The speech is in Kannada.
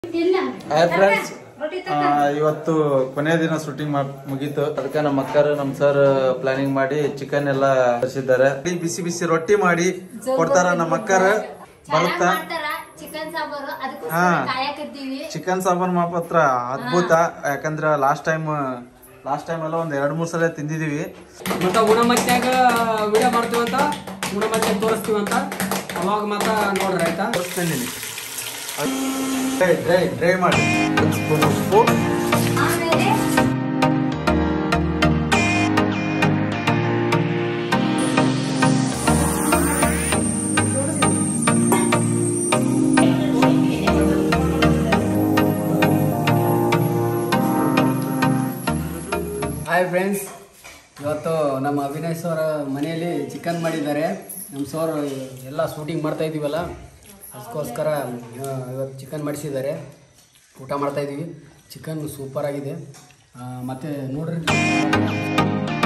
ಹಾಯ್ ಫ್ರೆಂಡ್ಸ್ ಇವತ್ತು ಕೊನೆಯ ದಿನ ಶೂಟಿಂಗ್ ಮುಗೀತು ಅದಕ್ಕೆ ನಮ್ಮ ಅಕ್ಕರು ನಮ್ಮ ಸರ್ ಪ್ಲಾನಿಂಗ್ ಮಾಡಿ ಚಿಕನ್ ಎಲ್ಲ ತರಿಸಿದ್ದಾರೆ ಬಿಸಿ ಬಿಸಿ ರೊಟ್ಟಿ ಮಾಡಿ ಕೊಡ್ತಾರ ನಮ್ಮ ಅಕ್ಕರ ಬರುತ್ತಾ ಚಿಕನ್ ಸಾಂಬಾರು ಹಾ. ಅದಕ್ಕೋಸ್ಕರ ಕಾಯಕತ್ತೀವಿ ಚಿಕನ್ ಸಾಂಬಾರ್ ಮಾತ್ರ ಅದ್ಭುತ ಯಾಕಂದ್ರ ಲಾಸ್ಟ್ ಟೈಮ್ ಲಾಸ್ಟ್ ಟೈಮ್ ಎಲ್ಲ ಒಂದ್ ಎರಡ್ ಮೂರ್ ಸಲ ತಿಂದಿದೀವಿ ಮತ್ತ ಗುಣಮತ್ಯಾಗ ವಿಡಿಯೋ ಮಾಡ್ತೀವಂತ ಗುಣಮತ್ಯಾಗ ತೋರಿಸ್ತೀವಂತ ಅವಾಗ ಮತ್ತ ನೋಡ್ರಿ ಆಯ್ತಾ ತೋರಿಸ್ತೇನೆ ಡ್ರೈ ಡ್ರೈ ಡ್ರೈ ಮಾಡಿ ಒಂದ್ ಸ್ಪೂನ್ ಉಪ್ಪು ಆಮೇಲೆ ಹಾಯ್ ಫ್ರೆಂಡ್ಸ್ ಇವತ್ತು ನಮ್ಮ ಅವಿನಾಶ್ ಅವರ ಮನೆಯಲ್ಲಿ ಚಿಕನ್ ಮಾಡಿದ್ದಾರೆ ನಮ್ಮ ಸರ್ ಎಲ್ಲ ಶೂಟಿಂಗ್ ಮಾಡ್ತಾ ಇದೀವಲ್ಲ ಅದಕ್ಕೋಸ್ಕರ ಆ, ಇವತ್ತು ಚಿಕನ್ ಮಾಡಿಸಿದ್ದಾರೆ ಊಟ ಮಾಡ್ತಾ ಇದೀವಿ ಚಿಕನ್ ಸೂಪರ್ ಆಗಿದೆ ಆ, ಮತ್ತೆ ನೋಡ್ರಿ